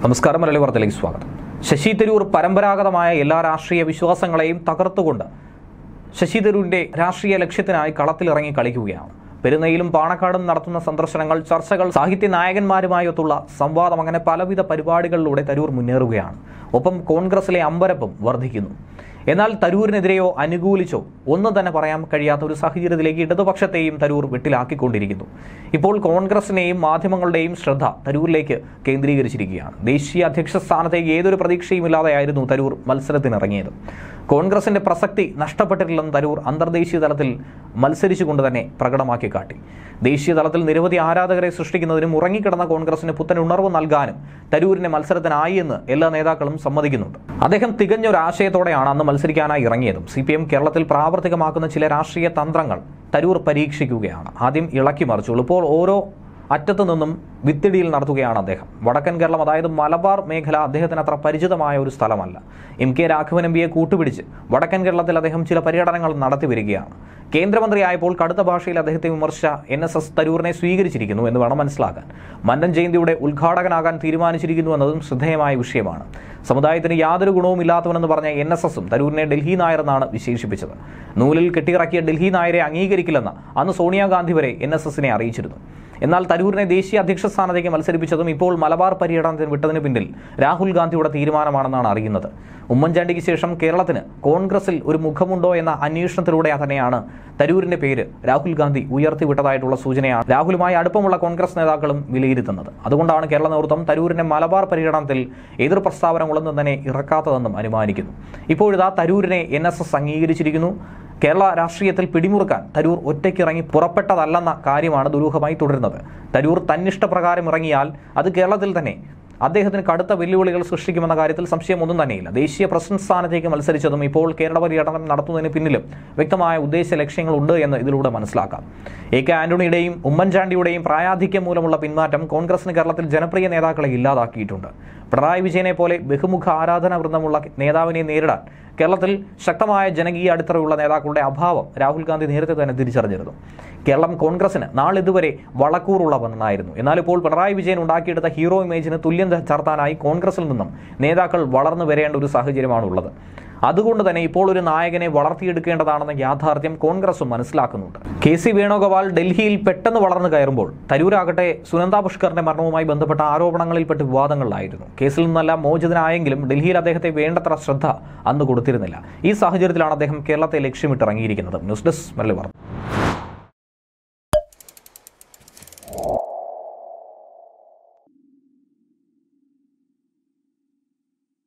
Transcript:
നമസ്കാരം മലയാളി വാർത്തയിലേക്ക് സ്വാഗതം ശശി തരൂർ പരമ്പരാഗതമായ എല്ലാ രാഷ്ട്രീയ വിശ്വാസങ്ങളെയും തകർത്തുകൊണ്ട് ശശി തരൂരിന്റെ രാഷ്ട്രീയ ലക്ഷ്യത്തിനായി കളത്തിലിറങ്ങി കളിക്കുകയാണ് പെരുന്നയിലും പാണക്കാടും നടത്തുന്ന സന്ദർശനങ്ങൾ ചർച്ചകൾ സാഹിത്യ നായകന്മാരുമായൊത്തുള്ള സംവാദം അങ്ങനെ പലവിധ പരിപാടികളിലൂടെ തരൂർ മുന്നേറുകയാണ് ഒപ്പം കോൺഗ്രസിലെ അമ്പരപ്പും വർദ്ധിക്കുന്നു എന്നാൽ തരൂരിനെതിരെയോ അനുകൂലിച്ചോ ഒന്നും തന്നെ പറയാൻ കഴിയാത്ത ഒരു സാഹചര്യത്തിലേക്ക് ഇടതുപക്ഷത്തെയും തരൂർ വെട്ടിലാക്കിക്കൊണ്ടിരിക്കുന്നു ഇപ്പോൾ കോൺഗ്രസിനെയും മാധ്യമങ്ങളുടെയും ശ്രദ്ധ തരൂരിലേക്ക് കേന്ദ്രീകരിച്ചിരിക്കുകയാണ് ദേശീയ അധ്യക്ഷ സ്ഥാനത്തേക്ക് ഏതൊരു പ്രതീക്ഷയുമില്ലാതെയായിരുന്നു തരൂർ മത്സരത്തിനിറങ്ങിയത് കോൺഗ്രസിന്റെ പ്രസക്തി നഷ്ടപ്പെട്ടിട്ടില്ലെന്ന് തരൂർ അന്തർദേശീയ തലത്തിൽ മത്സരിച്ചുകൊണ്ട് തന്നെ പ്രകടമാക്കി കാട്ടി ദേശീയ തലത്തിൽ നിരവധി ആരാധകരെ സൃഷ്ടിക്കുന്നതിനും ഉറങ്ങിക്കിടന്ന കോൺഗ്രസിന് പുത്തൻ ഉണർവ് നൽകാനും തരൂരിനെ മത്സരത്തിനായി എന്ന് എല്ലാ നേതാക്കളും സമ്മതിക്കുന്നുണ്ട് അദ്ദേഹം തികഞ്ഞ ഒരു ആശയത്തോടെയാണ് അന്ന് മത്സരിക്കാനായി ഇറങ്ങിയതും സി പി എം കേരളത്തിൽ പ്രാവർത്തികമാക്കുന്ന ചില രാഷ്ട്രീയ തന്ത്രങ്ങൾ തരൂർ പരീക്ഷിക്കുകയാണ് ആദ്യം ഇളക്കി മറിച്ചുള്ളൂ ഇപ്പോൾ ഓരോ അറ്റത്തു നിന്നും വിത്തിടിയിൽ നടത്തുകയാണ് അദ്ദേഹം വടക്കൻ കേരളം അതായത് മലബാർ മേഖല അദ്ദേഹത്തിന് അത്ര പരിചിതമായ ഒരു സ്ഥലമല്ല എം കെ രാഘവൻ എം പിയെ കൂട്ടുപിടിച്ച് വടക്കൻ കേരളത്തിൽ അദ്ദേഹം ചില പര്യടനങ്ങൾ നടത്തി വരികയാണ് കേന്ദ്രമന്ത്രിയായപ്പോൾ കടുത്ത ഭാഷയിൽ അദ്ദേഹത്തെ വിമർശിച്ച എൻ എസ് എസ് തരൂറിനെ സ്വീകരിച്ചിരിക്കുന്നു എന്ന് വേണം മനസ്സിലാക്കാൻ മന്നൻ ജയന്തിയുടെ ഉദ്ഘാടകനാകാൻ തീരുമാനിച്ചിരിക്കുന്നു എന്നതും ശ്രദ്ധേയമായ വിഷയമാണ് സമുദായത്തിന് യാതൊരു ഗുണവുമില്ലാത്തവനെന്ന് പറഞ്ഞ എൻ എസ് എസും തരൂരിനെ ഡൽഹി നായർ എന്നാണ് വിശേഷിപ്പിച്ചത് നൂലിൽ കെട്ടിയിറക്കിയ ഡൽഹി നായരെ അംഗീകരിക്കില്ലെന്ന് അന്ന് സോണിയാഗാന്ധി വരെ എൻ എസ് എസിനെ അറിയിച്ചിരുന്നു എന്നാൽ തരൂരിനെ ദേശീയ അധ്യക്ഷ സ്ഥാനത്തേക്ക് മത്സരിപ്പിച്ചതും ഇപ്പോൾ മലബാർ പര്യടനത്തിന് വിട്ടതിന് പിന്നിൽ രാഹുൽ ഗാന്ധിയുടെ തീരുമാനമാണെന്നാണ് അറിയുന്നത് ഉമ്മൻചാണ്ടിക്ക് ശേഷം കേരളത്തിന് കോൺഗ്രസിൽ ഒരു മുഖമുണ്ടോ എന്ന അന്വേഷണത്തിലൂടെ തന്നെയാണ് തരൂരിന്റെ പേര് രാഹുൽ ഗാന്ധി ഉയർത്തിവിട്ടതായിട്ടുള്ള സൂചനയാണ് രാഹുലുമായി അടുപ്പമുള്ള കോൺഗ്രസ് നേതാക്കളും വിലയിരുത്തുന്നത് അതുകൊണ്ടാണ് കേരള നേതൃത്വം തരൂരിന്റെ മലബാർ പര്യടനത്തിൽ എതിർ പ്രസ്താവനകളൊന്നും തന്നെ ഇറക്കാത്തതെന്നും അനുമാനിക്കുന്നു ഇപ്പോഴിതാ തരൂരിനെ എൻ എസ് എസ് അംഗീകരിച്ചിരിക്കുന്നു കേരള രാഷ്ട്രീയത്തിൽ പിടിമുറുക്കാൻ തരൂർ ഒറ്റയ്ക്കിറങ്ങി പുറപ്പെട്ടതല്ലെന്ന കാര്യമാണ് ദുരൂഹമായി തുടരുന്നത് തരൂർ തന്നിഷ്ടപ്രകാരം ഇറങ്ങിയാൽ അത് കേരളത്തിൽ തന്നെ അദ്ദേഹത്തിന് കടുത്ത വെല്ലുവിളികൾ സൃഷ്ടിക്കുമെന്ന കാര്യത്തിൽ സംശയമൊന്നും തന്നെയില്ല ദേശീയ പ്രസിഡന്റ് സ്ഥാനത്തേക്ക് മത്സരിച്ചതും ഇപ്പോൾ കേരള പര്യടനം നടത്തുന്നതിന് പിന്നിലും വ്യക്തമായ ഉദ്ദേശ ലക്ഷ്യങ്ങളുണ്ട് എന്ന് ഇതിലൂടെ മനസ്സിലാക്കാം എ കെ ആന്റണിയുടെയും ഉമ്മൻചാണ്ടിയുടെയും പ്രായാധിക്യം മൂലമുള്ള പിന്മാറ്റം കോൺഗ്രസിന് കേരളത്തിൽ ജനപ്രിയ നേതാക്കളെ ഇല്ലാതാക്കിയിട്ടുണ്ട് പിണറായി വിജയനെ പോലെ ബഹുമുഖ ആരാധന വൃന്ദമുള്ള നേതാവിനെ നേരിടാൻ കേരളത്തിൽ ശക്തമായ ജനകീയ അടിത്തറയുള്ള നേതാക്കളുടെ അഭാവം രാഹുൽ ഗാന്ധി നേരത്തെ തന്നെ തിരിച്ചറിഞ്ഞിരുന്നു കേരളം കോൺഗ്രസിന് നാളിതുവരെ വളക്കൂറുള്ള ഒന്നായിരുന്നു എന്നാൽ ഇപ്പോൾ പിണറായി വിജയൻ ഉണ്ടാക്കിയെടുത്ത ഹീറോ ഇമേജിന് തുല്യം ചാർത്താനായി കോൺഗ്രസിൽ നിന്നും നേതാക്കൾ വളർന്നു വരേണ്ട ഒരു സാഹചര്യമാണ് ഉള്ളത് അതുകൊണ്ട് തന്നെ ഇപ്പോൾ ഒരു നായകനെ വളർത്തിയെടുക്കേണ്ടതാണെന്ന യാഥാർത്ഥ്യം കോൺഗ്രസും മനസ്സിലാക്കുന്നുണ്ട് കെ സി വേണുഗോപാൽ ഡൽഹിയിൽ പെട്ടെന്ന് വളർന്നു കയറുമ്പോൾ തരൂരാകട്ടെ സുനന്ദ പുഷ്കറിന്റെ മരണവുമായി ബന്ധപ്പെട്ട ആരോപണങ്ങളിൽപ്പെട്ട് വിവാദങ്ങളിലായിരുന്നു കേസിൽ നിന്നല്ല മോചിതനായെങ്കിലും ഡൽഹിയിൽ അദ്ദേഹത്തെ വേണ്ടത്ര ശ്രദ്ധ അന്ന് കൊടുത്തിരുന്നില്ല ഈ സാഹചര്യത്തിലാണ് അദ്ദേഹം കേരളത്തെ ലക്ഷ്യമിട്ടിറങ്ങിയിരിക്കുന്നത് ന്യൂസ് ഡെസ്ക് മല്ലി വാർത്ത